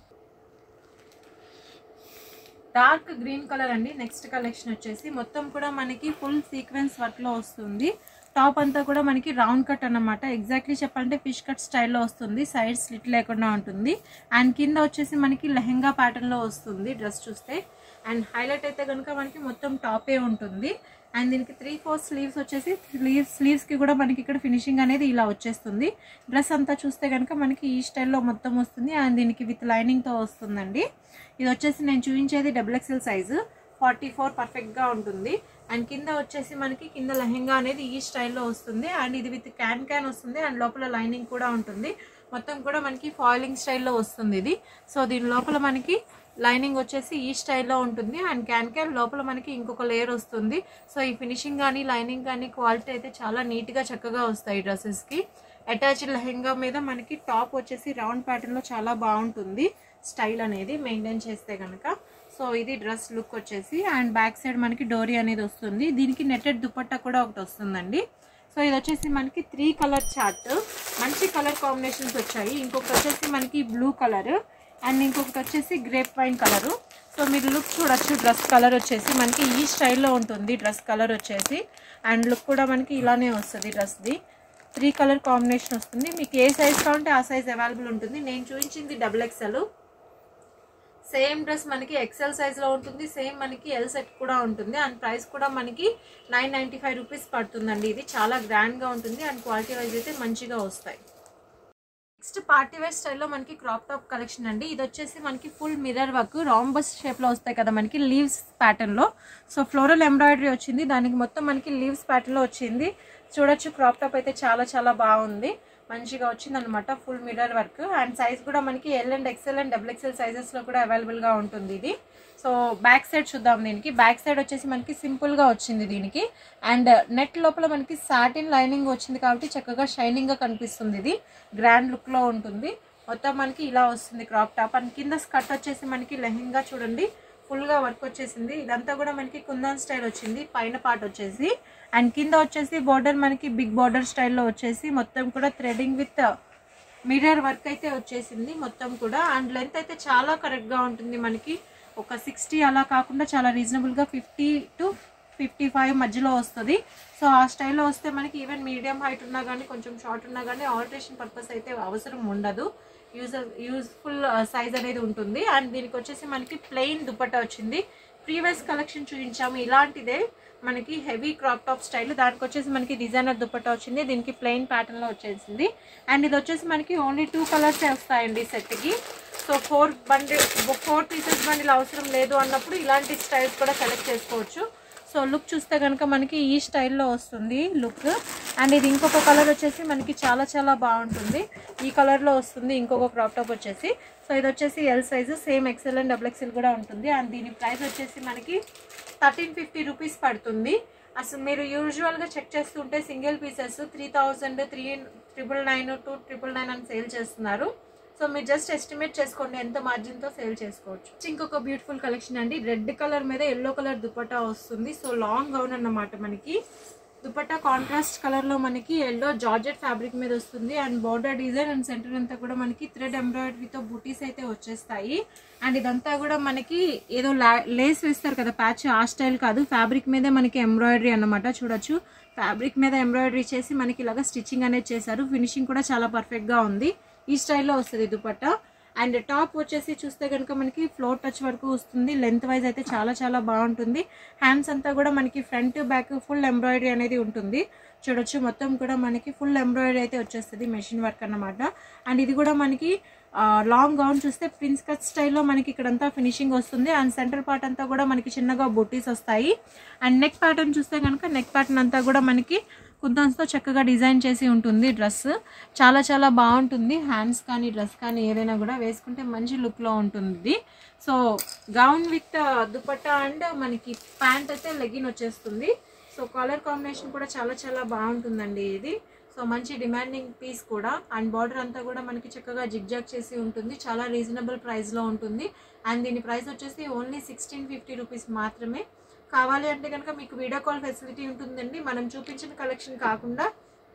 [SPEAKER 1] డార్క్ గ్రీన్ కలర్ అండి నెక్స్ట్ కలెక్షన్ వచ్చేసి మొత్తం కూడా మనకి ఫుల్ సీక్వెన్స్ వర్క్ లో వస్తుంది టాప్ అంతా కూడా మనకి రౌండ్ కట్ అన్నమాట ఎగ్జాక్ట్లీ చెప్పాలంటే ఫిష్ కట్ స్టైల్లో వస్తుంది సైడ్ స్లిట్ లేకుండా ఉంటుంది అండ్ కింద వచ్చేసి మనకి లెహెంగా ప్యాటర్న్ లో వస్తుంది డ్రెస్ చూస్తే అండ్ హైలైట్ అయితే కనుక మనకి మొత్తం టాపే ఉంటుంది అండ్ దీనికి త్రీ ఫోర్ స్లీవ్స్ వచ్చేసి స్లీవ్స్ స్లీవ్స్కి కూడా మనకి ఇక్కడ ఫినిషింగ్ అనేది ఇలా వచ్చేస్తుంది డ్రెస్ అంతా చూస్తే కనుక మనకి ఈ స్టైల్లో మొత్తం వస్తుంది అండ్ దీనికి విత్ లైనింగ్తో వస్తుందండి ఇది వచ్చేసి నేను చూపించేది double XL size forty four పర్ఫెక్ట్గా ఉంటుంది అండ్ కింద వచ్చేసి మనకి కింద లెహెంగా అనేది ఈ స్టైల్లో వస్తుంది అండ్ ఇది విత్ క్యాన్ క్యాన్ వస్తుంది అండ్ లోపల లైనింగ్ కూడా ఉంటుంది మొత్తం కూడా మనకి ఫాయిలింగ్ స్టైల్లో వస్తుంది ఇది సో దీని లోపల మనకి లైనింగ్ వచ్చేసి ఈ స్టైల్లో ఉంటుంది అండ్ క్యాన్ క్యాన్ లోపల మనకి ఇంకొక లేయర్ వస్తుంది సో ఈ ఫినిషింగ్ కానీ లైనింగ్ కానీ క్వాలిటీ అయితే చాలా నీట్గా చక్కగా వస్తాయి డ్రెస్సెస్కి అటాచ్డ్ లెహెంగా మీద మనకి టాప్ వచ్చేసి రౌండ్ ప్యాటర్న్లో చాలా బాగుంటుంది స్టైల్ అనేది మెయింటైన్ చేస్తే కనుక సో ఇది డ్రెస్ లుక్ వచ్చేసి అండ్ బ్యాక్ సైడ్ మనకి డోరీ అనేది వస్తుంది దీనికి నెట్టెడ్ దుపట్టా కూడా ఒకటి వస్తుందండి సో ఇది వచ్చేసి మనకి త్రీ కలర్ చార్ట్ మంచి కలర్ కాంబినేషన్స్ వచ్చాయి ఇంకొకటి వచ్చేసి మనకి బ్లూ కలర్ అండ్ ఇంకొకటి వచ్చేసి గ్రేప్ వైన్ కలరు సో మీరు లుక్ చూడొచ్చు డ్రెస్ కలర్ వచ్చేసి మనకి ఈ స్టైల్లో ఉంటుంది డ్రెస్ కలర్ వచ్చేసి అండ్ లుక్ కూడా మనకి ఇలానే వస్తుంది డ్రెస్ది త్రీ కలర్ కాంబినేషన్ వస్తుంది మీకు ఏ సైజ్ కావాలంటే ఆ సైజ్ అవైలబుల్ ఉంటుంది నేను చూపించింది డబుల్ ఎక్స్ఎల్ సేమ్ డ్రెస్ మనకి ఎక్సెల్ సైజ్లో ఉంటుంది సేమ్ మనకి ఎల్ సెట్ కూడా ఉంటుంది అండ్ ప్రైస్ కూడా మనకి నైన్ నైంటీ ఫైవ్ రూపీస్ పడుతుందండి ఇది చాలా గ్రాండ్గా ఉంటుంది అండ్ క్వాలిటీ వైజ్ అయితే మంచిగా వస్తాయి నెక్స్ట్ పార్టీ వేర్ స్టైల్లో మనకి క్రాప్ టాప్ కలెక్షన్ అండి ఇది వచ్చేసి మనకి ఫుల్ మిర్రర్ వర్క్ రాంబస్ షేప్లో వస్తాయి కదా మనకి లీవ్స్ ప్యాటర్న్లో సో ఫ్లోరల్ ఎంబ్రాయిడరీ వచ్చింది దానికి మొత్తం మనకి లీవ్స్ ప్యాటర్న్లో వచ్చింది చూడొచ్చు క్రాప్ టాప్ అయితే చాలా చాలా బాగుంది మంచిగా వచ్చింది అనమాట full mirror work and size కూడా మనకి L and XL and double XL సైజెస్లో కూడా అవైలబుల్గా ఉంటుంది ఇది సో బ్యాక్ సైడ్ చూద్దాం దీనికి బ్యాక్ సైడ్ వచ్చేసి మనకి సింపుల్గా వచ్చింది దీనికి అండ్ నెట్ లోపల మనకి సాటిన్ లైనింగ్ వచ్చింది కాబట్టి చక్కగా షైనింగ్గా కనిపిస్తుంది ఇది గ్రాండ్ లుక్లో ఉంటుంది మొత్తం మనకి ఇలా వస్తుంది క్రాప్ టాప్ అండ్ కింద స్కర్ట్ వచ్చేసి మనకి లెహెంగా చూడండి ఫుల్గా వర్క్ వచ్చేసింది ఇదంతా కూడా మనకి కుందన్ స్టైల్ వచ్చింది పైన పార్ట్ వచ్చేసి అండ్ కింద వచ్చేసి బార్డర్ మనకి బిగ్ బార్డర్ స్టైల్లో వచ్చేసి మొత్తం కూడా థ్రెడింగ్ విత్ మిర్రర్ వర్క్ అయితే వచ్చేసింది మొత్తం కూడా అండ్ లెంత్ అయితే చాలా కరెక్ట్గా ఉంటుంది మనకి ఒక సిక్స్టీ అలా కాకుండా చాలా రీజనబుల్గా ఫిఫ్టీ టు ఫిఫ్టీ ఫైవ్ మధ్యలో వస్తుంది సో ఆ స్టైల్లో వస్తే మనకి ఈవెన్ మీడియం హైట్ ఉన్నా కానీ కొంచెం షార్ట్ ఉన్నా కానీ ఆల్టరేషన్ పర్పస్ అయితే అవసరం ఉండదు యూజ్ యూజ్ఫుల్ సైజ్ అనేది ఉంటుంది అండ్ దీనికి వచ్చేసి మనకి ప్లెయిన్ దుపట్టా వచ్చింది ప్రీవియస్ కలెక్షన్ చూపించాము ఇలాంటిదే మనకి హెవీ క్రాప్ టాప్ స్టైల్ దానికి వచ్చేసి మనకి డిజైనర్ దుపట్టా వచ్చింది దీనికి ప్లెయిన్ ప్యాటర్న్లో వచ్చేసింది అండ్ ఇది వచ్చేసి మనకి ఓన్లీ టూ కలర్స్ వస్తాయండి సెట్కి సో ఫోర్ బండి ఫోర్ పీసెస్ బండిల్ అవసరం లేదు అన్నప్పుడు ఇలాంటి స్టైల్స్ కూడా సెలెక్ట్ చేసుకోవచ్చు సో లుక్ చూస్తే కనుక మనకి ఈ స్టైల్లో వస్తుంది లుక్ అండ్ ఇది ఇంకొక కలర్ వచ్చేసి మనకి చాలా చాలా బాగుంటుంది ఈ కలర్లో వస్తుంది ఇంకొక క్రాప్ టాప్ వచ్చేసి సో ఇది వచ్చేసి L size same XL and double XL కూడా ఉంటుంది అండ్ దీని ప్రైస్ వచ్చేసి మనకి థర్టీన్ ఫిఫ్టీ రూపీస్ పడుతుంది అసలు మీరు యూజువల్గా చెక్ చేస్తుంటే single pieces three thousand three triple nine two triple nine అని సేల్ చేస్తున్నారు సో మీరు జస్ట్ ఎస్టిమేట్ చేసుకోండి ఎంత మార్జిన్తో సేల్ చేసుకోవచ్చు ఇంకొక బ్యూటిఫుల్ కలెక్షన్ అండి రెడ్ కలర్ మీద ఎల్లో కలర్ దుపట్టా వస్తుంది సో లాంగ్ గౌన్ అన్నమాట మనకి దుపట్టా కాంట్రాస్ట్ కలర్ లో మనకి ఎల్లో జార్జెట్ ఫ్యాబ్రిక్ మీద వస్తుంది and border design and centre అంతా కూడా మనకి థ్రెడ్ ఎంబ్రాయిడరీతో బూటీస్ అయితే వచ్చేస్తాయి అండ్ ఇదంతా కూడా మనకి ఏదో లేస్ వేస్తారు కదా ప్యాచ్ ఆ స్టైల్ కాదు ఫ్యాబ్రిక్ మీదే మనకి ఎంబ్రాయిడరీ అన్నమాట చూడొచ్చు ఫ్యాబ్రిక్ మీద ఎంబ్రాయిడరీ చేసి మనకి ఇలాగా స్టిచ్చింగ్ అనేది చేశారు ఫినిషింగ్ కూడా చాలా పర్ఫెక్ట్ గా ఉంది ఈ స్టైల్లో వస్తుంది దుపట్టా అండ్ టాప్ వచ్చేసి చూస్తే కనుక మనకి ఫ్లోర్ టచ్ వరకు వస్తుంది లెంత్ వైజ్ అయితే చాలా చాలా బాగుంటుంది హ్యాండ్స్ అంతా కూడా మనకి ఫ్రంట్ బ్యాక్ ఫుల్ ఎంబ్రాయిడరీ అనేది ఉంటుంది చూడొచ్చు మొత్తం కూడా మనకి ఫుల్ ఎంబ్రాయిడరీ అయితే వచ్చేస్తుంది మెషిన్ వర్క్ అన్నమాట అండ్ ఇది కూడా మనకి లాంగ్ గౌన్ చూస్తే ప్రిన్స్ కట్ స్టైల్లో మనకి ఇక్కడంతా ఫినిషింగ్ వస్తుంది అండ్ సెంటర్ పార్ట్ అంతా కూడా మనకి చిన్నగా బొట్టీస్ వస్తాయి అండ్ నెక్ ప్యాటర్న్ చూస్తే కనుక నెక్ ప్యాటర్న్ అంతా కూడా మనకి కుద్దన్స్తో చక్కగా డిజైన్ చేసి ఉంటుంది డ్రెస్ చాలా చాలా బాగుంటుంది హ్యాండ్స్ కానీ డ్రెస్ కానీ ఏదైనా కూడా వేసుకుంటే మంచి లుక్లో ఉంటుంది ఇది so gown with dupatta and మనకి ప్యాంట్ అయితే లెగిన్ వచ్చేస్తుంది సో కలర్ కాంబినేషన్ కూడా చాలా చాలా బాగుంటుందండి ఇది సో మంచి డిమాండింగ్ పీస్ కూడా అండ్ బార్డర్ అంతా కూడా మనకి చక్కగా జిగ్జాగ్ చేసి ఉంటుంది చాలా రీజనబుల్ ప్రైస్లో ఉంటుంది అండ్ దీని ప్రైస్ వచ్చేసి ఓన్లీ సిక్స్టీన్ ఫిఫ్టీ రూపీస్ మాత్రమే కావాలి అంటే కనుక మీకు వీడియో కాల్ ఫెసిలిటీ ఉంటుందండి మనం చూపించిన కలెక్షన్ కాకుండా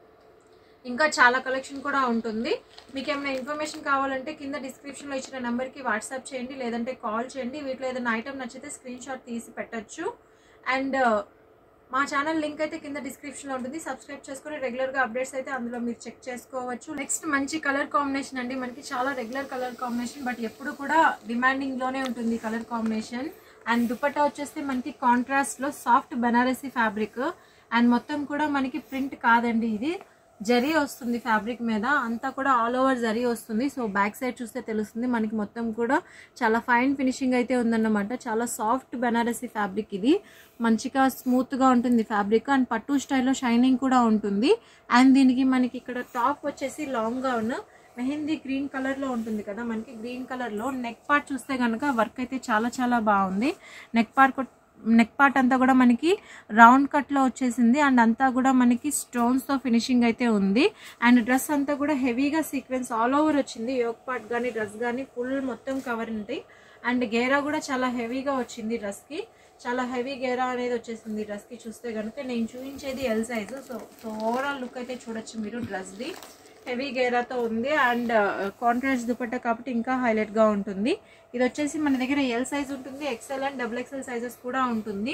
[SPEAKER 1] ఇంకా చాలా కలెక్షన్ కూడా ఉంటుంది మీకు ఏమైనా ఇన్ఫర్మేషన్ కావాలంటే కింద డిస్క్రిప్షన్లో ఇచ్చిన నెంబర్కి వాట్సాప్ చేయండి లేదంటే కాల్ చేయండి వీటిలో ఏదైనా ఐటమ్ నచ్చితే స్క్రీన్ షాట్ తీసి పెట్టచ్చు అండ్ మా ఛానల్ లింక్ అయితే కింద డిస్క్రిప్షన్లో ఉంటుంది సబ్స్క్రైబ్ చేసుకుని రెగ్యులర్గా అప్డేట్స్ అయితే అందులో మీరు చెక్ చేసుకోవచ్చు నెక్స్ట్ మంచి కలర్ కాంబినేషన్ అండి మనకి చాలా రెగ్యులర్ కలర్ కాంబినేషన్ బట్ ఎప్పుడు కూడా డిమాండింగ్లోనే ఉంటుంది కలర్ కాంబినేషన్ అండ్ దుపట్టా వచ్చేస్తే మనకి కాంట్రాస్ట్లో సాఫ్ట్ బెనారసీ ఫ్యాబ్రిక్ అండ్ మొత్తం కూడా మనకి ప్రింట్ కాదండి ఇది జరీ వస్తుంది ఫ్యాబ్రిక్ మీద అంతా కూడా ఆల్ ఓవర్ జరీ వస్తుంది సో బ్యాక్ సైడ్ చూస్తే తెలుస్తుంది మనకి మొత్తం కూడా చాలా ఫైన్ ఫినిషింగ్ అయితే ఉందన్నమాట చాలా సాఫ్ట్ బెనారసీ ఫ్యాబ్రిక్ ఇది మంచిగా స్మూత్గా ఉంటుంది ఫ్యాబ్రిక్ అండ్ పట్టు స్టైల్లో షైనింగ్ కూడా ఉంటుంది అండ్ దీనికి మనకి ఇక్కడ టాప్ వచ్చేసి లాంగ్గా ఉన్న మెహందీ గ్రీన్ కలర్లో ఉంటుంది కదా మనకి గ్రీన్ కలర్లో నెక్ పార్ట్ చూస్తే కనుక వర్క్ అయితే చాలా చాలా బాగుంది నెక్ పార్ట్ నెక్ పార్ట్ అంతా కూడా మనకి రౌండ్ కట్లో వచ్చేసింది అండ్ అంతా కూడా మనకి స్టోన్స్తో ఫినిషింగ్ అయితే ఉంది అండ్ డ్రెస్ అంతా కూడా హెవీగా సీక్వెన్స్ ఆల్ ఓవర్ వచ్చింది యోక్ పార్ట్ కానీ డ్రెస్ కానీ ఫుల్ మొత్తం కవర్ ఉంది అండ్ గేరా కూడా చాలా హెవీగా వచ్చింది డ్రెస్కి చాలా హెవీ గేరా అనేది వచ్చేసింది డ్రెస్కి చూస్తే కనుక నేను చూపించేది L size so so overall look అయితే చూడొచ్చు మీరు డ్రెస్ది హెవీ గేరాతో ఉంది అండ్ కాంట్రాస్ట్ దుపట్టా కాబట్టి ఇంకా హైలైట్గా ఉంటుంది ఇది వచ్చేసి మన దగ్గర ఎల్ సైజ్ ఉంటుంది XL and double XL sizes కూడా ఉంటుంది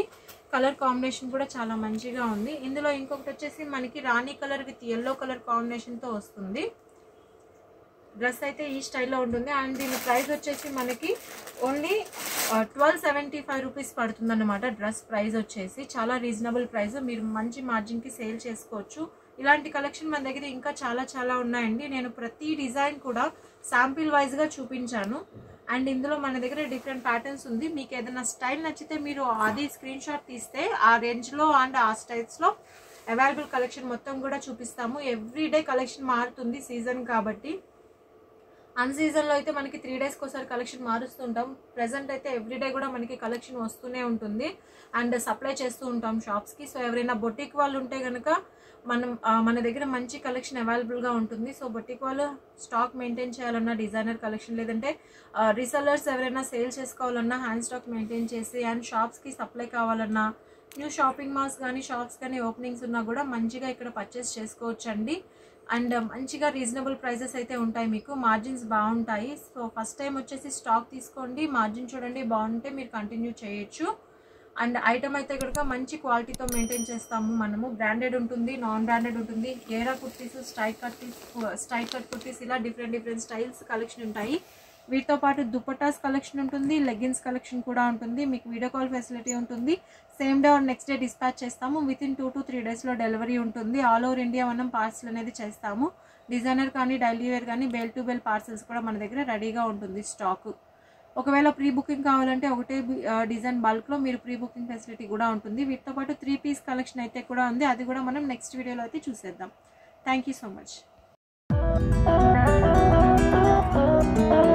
[SPEAKER 1] కలర్ కాంబినేషన్ కూడా చాలా మంచిగా ఉంది ఇందులో ఇంకొకటి వచ్చేసి మనకి రాణి కలర్ విత్ ఎల్లో కలర్ కాంబినేషన్తో వస్తుంది డ్రెస్ అయితే ఈ స్టైల్లో ఉంటుంది అండ్ దీని ప్రైస్ వచ్చేసి మనకి only twelve seventy five rupees పడుతుంది అనమాట డ్రెస్ ప్రైస్ వచ్చేసి చాలా రీజనబుల్ ప్రైస్ మీరు మంచి మార్జిన్కి సేల్ చేసుకోవచ్చు ఇలాంటి కలెక్షన్ మన దగ్గర ఇంకా చాలా చాలా ఉన్నాయండి నేను ప్రతి డిజైన్ కూడా శాంపిల్ వైజ్గా చూపించాను అండ్ ఇందులో మన దగ్గర డిఫరెంట్ ప్యాటర్న్స్ ఉంది మీకు ఏదైనా స్టైల్ నచ్చితే మీరు అది స్క్రీన్ షాట్ తీస్తే ఆ రేంజ్లో అండ్ ఆ స్టైల్స్లో అవైలబుల్ కలెక్షన్ మొత్తం కూడా చూపిస్తాము ఎవ్రీ డే కలెక్షన్ మారుతుంది సీజన్ కాబట్టి అన్ సీజన్లో అయితే మనకి త్రీ డేస్కి ఒకసారి కలెక్షన్ మారుస్తుంటాం ప్రజెంట్ అయితే ఎవ్రీడే కూడా మనకి కలెక్షన్ వస్తూనే ఉంటుంది అండ్ సప్లై చేస్తూ ఉంటాం షాప్స్కి సో ఎవరైనా బొటిక్ వాళ్ళు ఉంటే కనుక మనం ఆ, మన దగ్గర మంచి కలెక్షన్ అవైలబుల్గా ఉంటుంది సో బొటిక్ వాళ్ళు స్టాక్ మెయింటైన్ చేయాలన్నా డిజైనర్ కలెక్షన్ లేదంటే రీసెల్లర్స్ ఎవరైనా సేల్ చేసుకోవాలన్నా హ్యాండ్ స్టాక్ మెయింటైన్ చేసి అండ్ షాప్స్కి సప్లై కావాలన్నా న్యూ షాపింగ్ మాల్స్ కానీ షాప్స్ కానీ ఓపెనింగ్స్ ఉన్నా కూడా మంచిగా ఇక్కడ పర్చేస్ చేసుకోవచ్చండి అండ్ మంచిగా రీజనబుల్ ప్రైజెస్ అయితే ఉంటాయి మీకు మార్జిన్స్ బాగుంటాయి సో ఫస్ట్ టైం వచ్చేసి స్టాక్ తీసుకోండి మార్జిన్ చూడండి బాగుంటే మీరు కంటిన్యూ చేయొచ్చు అండ్ ఐటమ్ అయితే కనుక మంచి క్వాలిటీతో మెయింటైన్ చేస్తాము మనము బ్రాండెడ్ ఉంటుంది నాన్ బ్రాండెడ్ ఉంటుంది గేరా కుర్తీస్ స్ట్రైక్ కట్టీస్ స్ట్రైక్ కట్ కుర్తీస్ ఇలా డిఫరెంట్ డిఫరెంట్ స్టైల్స్ కలెక్షన్ ఉంటాయి వీటితో పాటు దుపట్టాస్ కలెక్షన్ ఉంటుంది లెగ్గిన్స్ కలెక్షన్ కూడా ఉంటుంది మీకు వీడియో కాల్ ఫెసిలిటీ ఉంటుంది same day or next day dispatch చేస్తాము within two to three డేస్లో డెలివరీ ఉంటుంది ఆల్ ఓవర్ ఇండియా మనం పార్సల్ అనేది చేస్తాము డిజైనర్ కానీ డైలీ వేర్ కానీ బెల్ టు బెల్ పార్సల్స్ కూడా మన దగ్గర రెడీగా ఉంటుంది స్టాక్ ఒకవేళ ప్రీ బుకింగ్ కావాలంటే ఒకటే డిజైన్ బల్క్లో మీరు ప్రీ బుకింగ్ ఫెసిలిటీ కూడా ఉంటుంది వీటితో పాటు త్రీ పీస్ కలెక్షన్ అయితే కూడా ఉంది అది కూడా మనం నెక్స్ట్ వీడియోలో అయితే చూసేద్దాం థ్యాంక్ యూ సో మచ్